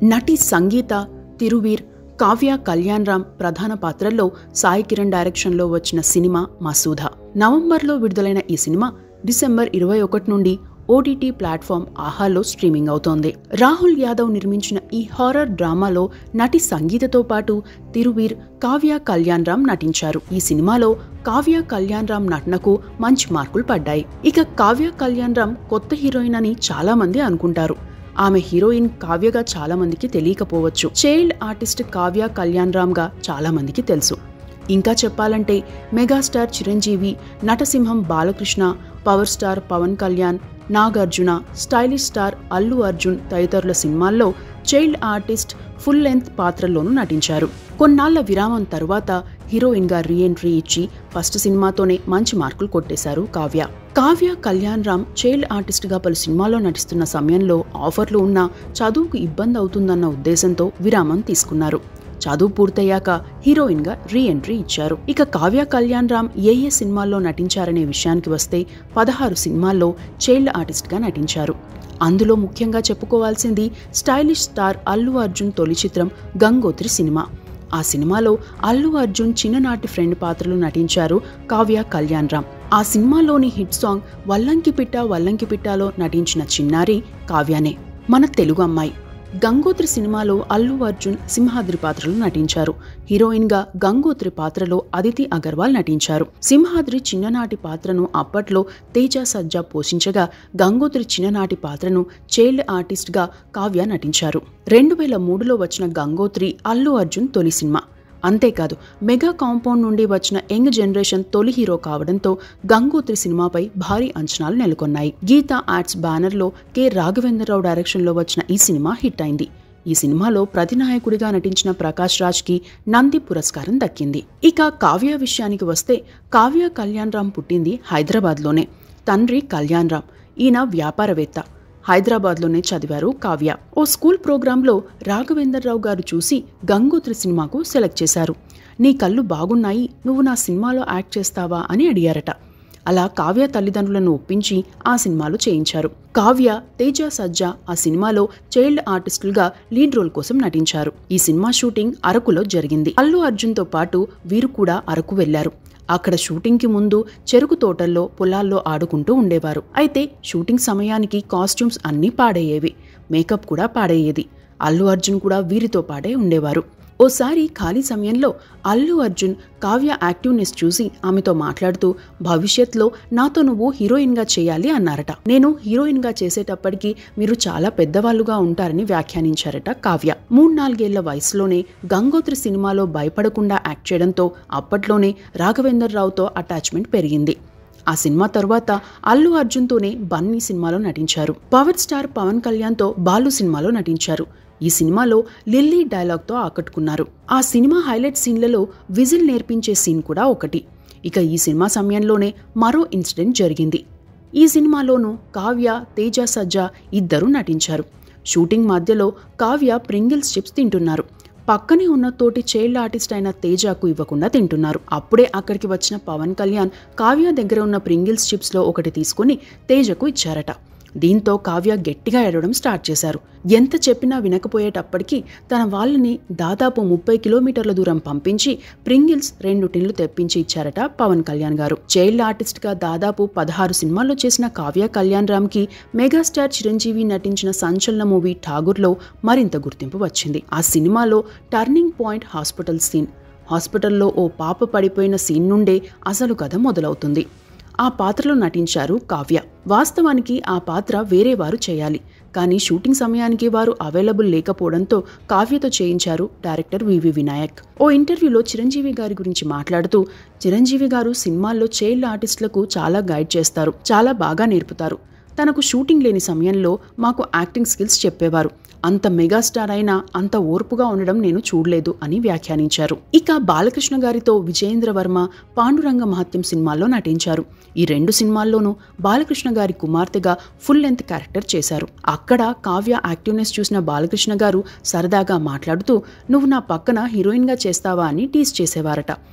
నటి సంగీత తిరువీర్ కావ్య కళ్యాణ్ రామ్ ప్రధాన పాత్రల్లో సాయి కిరణ్ డైరెక్షన్లో వచ్చిన సినిమా మసూధ నవంబర్లో విడుదలైన ఈ సినిమా డిసెంబర్ ఇరవై ఒకటి నుండి ఓటీటీ ప్లాట్ఫామ్ ఆహాలో స్ట్రీమింగ్ అవుతోంది రాహుల్ యాదవ్ నిర్మించిన ఈ హారర్ డ్రామాలో నటి సంగీతతో పాటు తిరువీర్ కావ్య కళ్యాణ్ రామ్ నటించారు ఈ సినిమాలో కావ్య కళ్యాణ్ రామ్ నటనకు మంచి మార్కులు పడ్డాయి ఇక కావ్య కళ్యాణ్ రామ్ కొత్త హీరోయిన్ అని చాలా మంది అనుకుంటారు ఆమె హీరోయిన్ కావ్యగా చాలా మందికి తెలియకపోవచ్చు చైల్డ్ ఆర్టిస్ట్ కావ్య కళ్యాణ్ రామ్ గా చాలా మందికి తెలుసు ఇంకా చెప్పాలంటే మెగాస్టార్ చిరంజీవి నటసింహం Balakrishna power star Pawan Kalyan Nagarjuna stylish star Allu Arjun తదితరుల సినిమాల్లో చైల్డ్ ఆర్టిస్ట్ ఫుల్ లెంత్ పాత్రల్లోనూ నటించారు కొన్నాళ్ల విరామం తరువాత హీరోయిన్ గా రీఎంట్రీ ఇచ్చి ఫస్ట్ సినిమాతోనే మంచి మార్కులు కొట్టేశారు కావ్య కావ్య కళ్యాణ్ రామ్ చైల్డ్ ఆర్టిస్ట్ గా పలు సినిమాల్లో నటిస్తున్న సమయంలో ఆఫర్లు ఉన్నా చదువుకు ఇబ్బంది అవుతుందన్న ఉద్దేశంతో విరామం తీసుకున్నారు చదువు పూర్తయ్యాక హీరోయిన్ గా రీ ఎంట్రీ ఇచ్చారు ఇక కావ్య కళ్యాణ్ రామ్ ఏ ఏ సినిమాల్లో నటించారనే విషయానికి వస్తే పదహారు సినిమాల్లో చైల్డ్ ఆర్టిస్ట్ గా నటించారు అందులో ముఖ్యంగా చెప్పుకోవాల్సింది స్టైలిష్ స్టార్ అల్లు అర్జున్ తొలి చిత్రం గంగోత్రి సినిమా ఆ సినిమాలో అల్లు అర్జున్ చిన్ననాటి ఫ్రెండ్ పాత్రలు నటించారు కావ్య కళ్యాణ్ రామ్ ఆ సినిమాలోని హిట్ సాంగ్ వల్లంకి పిట్ట వల్లంకి పిట్టలో నటించిన చిన్నారి కావ్యానే మన తెలుగు అమ్మాయి గంగోత్రి సినిమాలో అల్లు అర్జున్ సింహాద్రి పాత్రలో నటించారు హీరోయిన్ గా గంగోత్రి పాత్రలో అదితి అగర్వాల్ నటించారు సింహాద్రి చిన్ననాటి పాత్రను అప్పట్లో తేజ సజ్జా పోషించగా గంగోత్రి చిన్ననాటి పాత్రను చైల్డ్ ఆర్టిస్ట్ గా కావ్య నటించారు రెండు వేల మూడులో వచ్చిన గంగోత్రి అల్లు అర్జున్ తొలి సినిమా అంతేకాదు మెగా కాంపౌండ్ నుండి వచ్చిన యంగ్ జనరేషన్ తొలి హీరో కావడంతో గంగోత్రి సినిమాపై భారీ అంచనాలు నెలకొన్నాయి గీతా ఆర్ట్స్ బ్యానర్లో కె రాఘవేంద్రరావు డైరెక్షన్లో వచ్చిన ఈ సినిమా హిట్ అయింది ఈ సినిమాలో ప్రతినాయకుడిగా నటించిన ప్రకాష్ రాజ్ కి నంది పురస్కారం దక్కింది ఇక కావ్య విషయానికి వస్తే కావ్య కళ్యాణ్ రామ్ పుట్టింది హైదరాబాద్లోనే తండ్రి కళ్యాణ్ రామ్ ఈయన వ్యాపారవేత్త హైదరాబాద్లోనే చదివారు కావ్య ఓ స్కూల్ ప్రోగ్రాంలో రాఘవేంద్రరావు గారు చూసి గంగోత్రి సినిమాకు సెలెక్ట్ చేశారు నీ కళ్ళు బాగున్నాయి నువ్వు నా సినిమాలో యాక్ట్ చేస్తావా అని అడిగారట అలా కావ్య తల్లిదండ్రులను ఒప్పించి ఆ సినిమాలో చేయించారు కావ్య తేజ సజ్జా ఆ సినిమాలో చైల్డ్ ఆర్టిస్టులుగా లీడ్ రోల్ కోసం నటించారు ఈ సినిమా షూటింగ్ అరకులో జరిగింది అల్లు అర్జున్తో పాటు వీరు కూడా అరకు వెళ్లారు అక్కడ షూటింగ్కి ముందు చెరుకు తోటల్లో పొలాల్లో ఆడుకుంటూ ఉండేవారు అయితే షూటింగ్ సమయానికి కాస్ట్యూమ్స్ అన్నీ పాడయ్యేవి మేకప్ కూడా పాడయ్యేది అల్లు అర్జున్ కూడా వీరితో పాటే ఉండేవారు ఓసారి ఖాళీ సమయంలో అల్లు అర్జున్ కావ్య యాక్టివ్నెస్ చూసి ఆమెతో మాట్లాడుతూ భవిష్యత్లో నాతో నువ్వు హీరోయిన్గా చేయాలి అన్నారట నేను హీరోయిన్గా చేసేటప్పటికి మీరు చాలా పెద్దవాళ్లుగా ఉంటారని వ్యాఖ్యానించారట కావ్య మూడు నాలుగేళ్ల వయసులోనే గంగోత్రి సినిమాలో భయపడకుండా యాక్ట్ చేయడంతో అప్పట్లోనే రాఘవేందర్ అటాచ్మెంట్ పెరిగింది ఆ సినిమా తర్వాత అల్లు అర్జున్తోనే బన్నీ సినిమాలో నటించారు పవర్ స్టార్ పవన్ కళ్యాణ్తో బాలు సినిమాలో నటించారు ఈ సినిమాలో లిల్లీ డైలాగ్తో ఆకట్టుకున్నారు ఆ సినిమా హైలైట్ సీన్లలో విజిల్ నేర్పించే సీన్ కూడా ఒకటి ఇక ఈ సినిమా సమయంలోనే మరో ఇన్సిడెంట్ జరిగింది ఈ సినిమాలోనూ కావ్య తేజ సజ్జా ఇద్దరూ నటించారు షూటింగ్ మధ్యలో కావ్య ప్రింగిల్స్ చిప్స్ తింటున్నారు పక్కనే ఉన్న తోటి చైల్డ్ ఆర్టిస్ట్ అయిన తేజకు ఇవ్వకుండా తింటున్నారు అప్పుడే అక్కడికి వచ్చిన పవన్ కళ్యాణ్ కావ్య దగ్గర ఉన్న ప్రింగిల్స్ చిప్స్ లో ఒకటి తీసుకుని తేజకు ఇచ్చారట దీంతో కావ్య గట్టిగా ఏడవడం స్టార్ట్ చేశారు ఎంత చెప్పినా వినకపోయేటప్పటికీ తన వాళ్ళని దాదాపు ముప్పై కిలోమీటర్ల దూరం పంపించి ప్రింగిల్స్ రెండు టిన్లు తెప్పించి ఇచ్చారట పవన్ కళ్యాణ్ గారు చైల్డ్ ఆర్టిస్ట్ గా దాదాపు పదహారు సినిమాల్లో చేసిన కావ్య కళ్యాణ్ రామ్ కి మెగాస్టార్ చిరంజీవి నటించిన సంచలన మూవీ ఠాగూర్లో మరింత గుర్తింపు వచ్చింది ఆ సినిమాలో టర్నింగ్ పాయింట్ హాస్పిటల్ సీన్ హాస్పిటల్లో ఓ పాప పడిపోయిన సీన్ నుండే అసలు కథ మొదలవుతుంది ఆ పాత్రలో నటించారు కావ్య వాస్తవానికి ఆ పాత్ర వేరే వారు చేయాలి కానీ షూటింగ్ సమయానికి వారు అవైలబుల్ లేకపోవడంతో కావ్యతో చేయించారు డైరెక్టర్ వివి వినాయక్ ఓ ఇంటర్వ్యూలో చిరంజీవి గారి గురించి మాట్లాడుతూ చిరంజీవి గారు సినిమాల్లో చైల్డ్ ఆర్టిస్టులకు చాలా గైడ్ చేస్తారు చాలా బాగా నేర్పుతారు తనకు షూటింగ్ లేని సమయంలో మాకు యాక్టింగ్ స్కిల్స్ చెప్పేవారు అంత మెగాస్టార్ అయినా అంత ఓర్పుగా ఉండడం నేను చూడలేదు అని వ్యాఖ్యానించారు ఇక బాలకృష్ణ గారితో విజయేంద్ర వర్మ పాండురంగ మహత్యం సినిమాల్లో నటించారు ఈ రెండు సినిమాల్లోనూ బాలకృష్ణ గారి కుమార్తెగా ఫుల్ లెంత్ క్యారెక్టర్ చేశారు అక్కడ కావ్య యాక్టివ్నెస్ చూసిన బాలకృష్ణ గారు సరదాగా మాట్లాడుతూ నువ్వు నా పక్కన హీరోయిన్గా చేస్తావా అని టీస్ చేసేవారట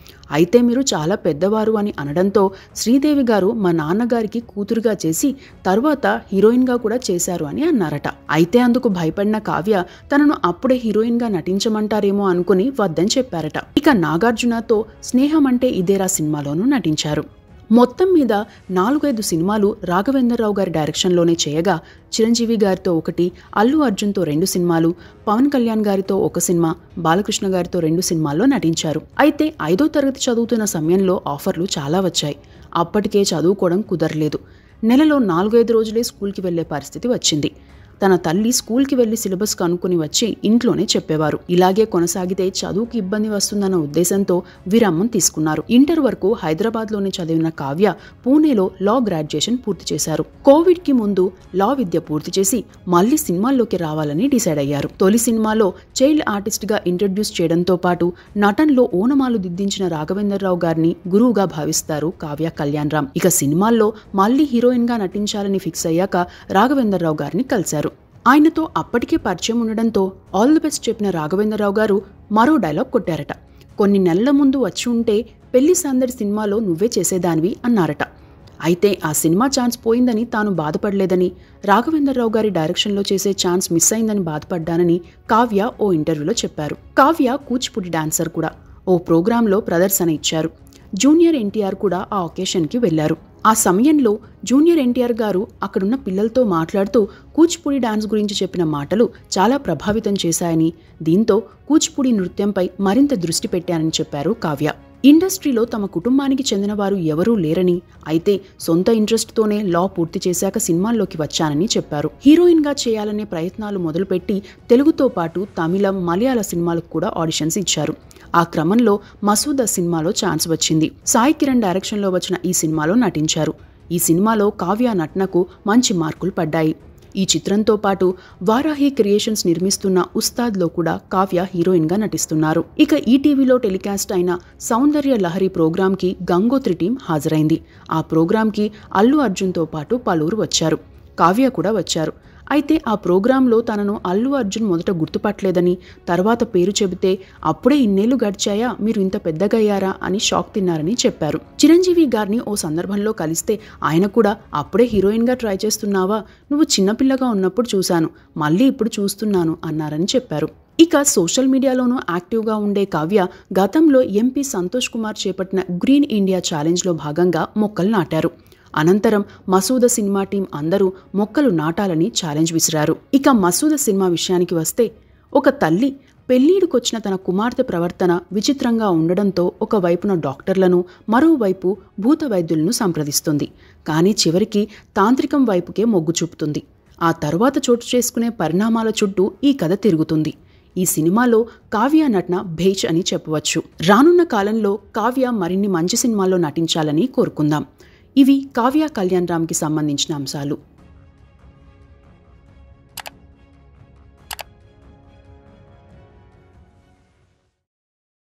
అయితే మీరు చాలా పెద్దవారు అని అనడంతో శ్రీదేవి గారు మా నాన్నగారికి కూతురుగా చేసి తర్వాత హీరోయిన్గా కూడా చేశారు అని అన్నారట అయితే అందుకు భయపడిన కావ్య తనను అప్పుడే హీరోయిన్గా నటించమంటారేమో అనుకుని వద్దని చెప్పారట ఇక నాగార్జునతో స్నేహం అంటే ఇదేరా సినిమాలోనూ నటించారు మొత్తం మీద నాలుగైదు సినిమాలు రాఘవేంద్రరావు గారి డైరెక్షన్లోనే చేయగా చిరంజీవి గారితో ఒకటి అల్లు అర్జున్తో రెండు సినిమాలు పవన్ కళ్యాణ్ గారితో ఒక సినిమా బాలకృష్ణ గారితో రెండు సినిమాల్లో నటించారు అయితే ఐదో తరగతి చదువుతున్న సమయంలో ఆఫర్లు చాలా వచ్చాయి అప్పటికే చదువుకోవడం కుదరలేదు నెలలో నాలుగైదు రోజులే స్కూల్కి వెళ్లే పరిస్థితి వచ్చింది తన తల్లి స్కూల్కి వెళ్లి సిలబస్ కనుక్కుని వచ్చి ఇంట్లోనే చెప్పేవారు ఇలాగే కొనసాగితే చదువుకి ఇబ్బంది వస్తుందన్న ఉద్దేశంతో విరామం తీసుకున్నారు ఇంటర్ వరకు హైదరాబాద్లోనే చదివిన కావ్య పూణేలో లా గ్రాడ్యుయేషన్ పూర్తి చేశారు కోవిడ్ కి ముందు లా విద్య పూర్తి చేసి మళ్లీ సినిమాల్లోకి రావాలని డిసైడ్ అయ్యారు తొలి సినిమాలో చైల్డ్ ఆర్టిస్ట్ గా ఇంట్రడ్యూస్ చేయడంతో పాటు నటనలో ఓనమాలు దిద్దించిన రాఘవేంద్రరావు గారిని గురువుగా భావిస్తారు కావ్య కళ్యాణ్ రామ్ ఇక సినిమాల్లో మళ్లీ హీరోయిన్ గా నటించాలని ఫిక్స్ అయ్యాక రాఘవేంద్రరావు గారిని కలిశారు ఆయనతో అప్పటికే పరిచయం ఉండడంతో ఆల్ ది బెస్ట్ చెప్పిన రాఘవేంద్రరావు గారు మరో డైలాగ్ కొట్టారట కొన్ని నెలల ముందు వచ్చి ఉంటే పెళ్లి సందడి సినిమాలో నువ్వే చేసేదానివి అన్నారట అయితే ఆ సినిమా ఛాన్స్ పోయిందని తాను బాధపడలేదని రాఘవేంద్రరావు గారి డైరెక్షన్లో చేసే ఛాన్స్ మిస్ అయిందని బాధపడ్డానని కావ్య ఓ ఇంటర్వ్యూలో చెప్పారు కావ్య కూచిపూడి డాన్సర్ కూడా ఓ ప్రోగ్రాంలో ప్రదర్శన ఇచ్చారు జూనియర్ ఎన్టీఆర్ కూడా ఆ ఒకేషన్కి వెళ్లారు ఆ సమయంలో జూనియర్ ఎన్టీఆర్ గారు అక్కడున్న పిల్లలతో మాట్లాడుతూ కూచిపూడి డాన్స్ గురించి చెప్పిన మాటలు చాలా ప్రభావితం చేశాయని దీంతో కూచిపూడి నృత్యంపై మరింత దృష్టి పెట్టానని చెప్పారు కావ్య ఇండస్ట్రీలో తమ కుటుంబానికి చెందిన వారు ఎవరూ లేరని అయితే సొంత ఇంట్రెస్ట్తోనే లా పూర్తి చేశాక సినిమాల్లోకి వచ్చానని చెప్పారు హీరోయిన్ గా చేయాలనే ప్రయత్నాలు మొదలుపెట్టి తెలుగుతో పాటు తమిళం మలయాళ సినిమాలకు కూడా ఆడిషన్స్ ఇచ్చారు ఆ క్రమంలో మసూద సినిమాలో ఛాన్స్ వచ్చింది సాయి కిరణ్ డైరెక్షన్లో వచ్చిన ఈ సినిమాలో నటించారు ఈ సినిమాలో కావ్య నటనకు మంచి మార్కులు పడ్డాయి ఈ చిత్రంతో పాటు వారాహి క్రియేషన్స్ నిర్మిస్తున్న ఉస్తాద్లో కూడా కావ్య హీరోయిన్గా నటిస్తున్నారు ఇక ఈ టీవీలో టెలికాస్ట్ అయిన సౌందర్య లహరి ప్రోగ్రాంకి గంగోత్రి టీం హాజరైంది ఆ ప్రోగ్రాంకి అల్లు అర్జున్తో పాటు పలువురు వచ్చారు కావ్య కూడా వచ్చారు అయితే ఆ ప్రోగ్రాంలో తనను అల్లు అర్జున్ మొదట గుర్తుపట్టలేదని తర్వాత పేరు చెబితే అప్పుడే ఇన్నేళ్లు గడిచాయా మీరు ఇంత పెద్దగయ్యారా అని షాక్ తిన్నారని చెప్పారు చిరంజీవి గారిని ఓ సందర్భంలో కలిస్తే ఆయన కూడా అప్పుడే హీరోయిన్గా ట్రై చేస్తున్నావా నువ్వు చిన్నపిల్లగా ఉన్నప్పుడు చూశాను మళ్ళీ ఇప్పుడు చూస్తున్నాను అన్నారని చెప్పారు ఇక సోషల్ మీడియాలోనూ యాక్టివ్గా ఉండే కావ్య గతంలో ఎంపీ సంతోష్ కుమార్ చేపట్టిన గ్రీన్ ఇండియా ఛాలెంజ్లో భాగంగా మొక్కలు నాటారు అనంతరం మసూద సినిమా టీం అందరూ మొక్కలు నాటాలని ఛాలెంజ్ విసిరారు ఇక మసూద సినిమా విషయానికి వస్తే ఒక తల్లి పెళ్లీడుకొచ్చిన తన కుమార్తె ప్రవర్తన విచిత్రంగా ఉండడంతో ఒకవైపున డాక్టర్లను మరోవైపు భూత వైద్యులను సంప్రదిస్తుంది కానీ చివరికి తాంత్రికం వైపుకే మొగ్గు చూపుతుంది ఆ తరువాత చోటు చేసుకునే పరిణామాల చుట్టూ ఈ కథ తిరుగుతుంది ఈ సినిమాలో కావ్య నటన భేచ్ అని చెప్పవచ్చు రానున్న కాలంలో కావ్య మరిన్ని మంచి సినిమాల్లో నటించాలని కోరుకుందాం ఇవి కావ్య కళ్యాణ్ రామ్కి సంబంధించిన అంశాలు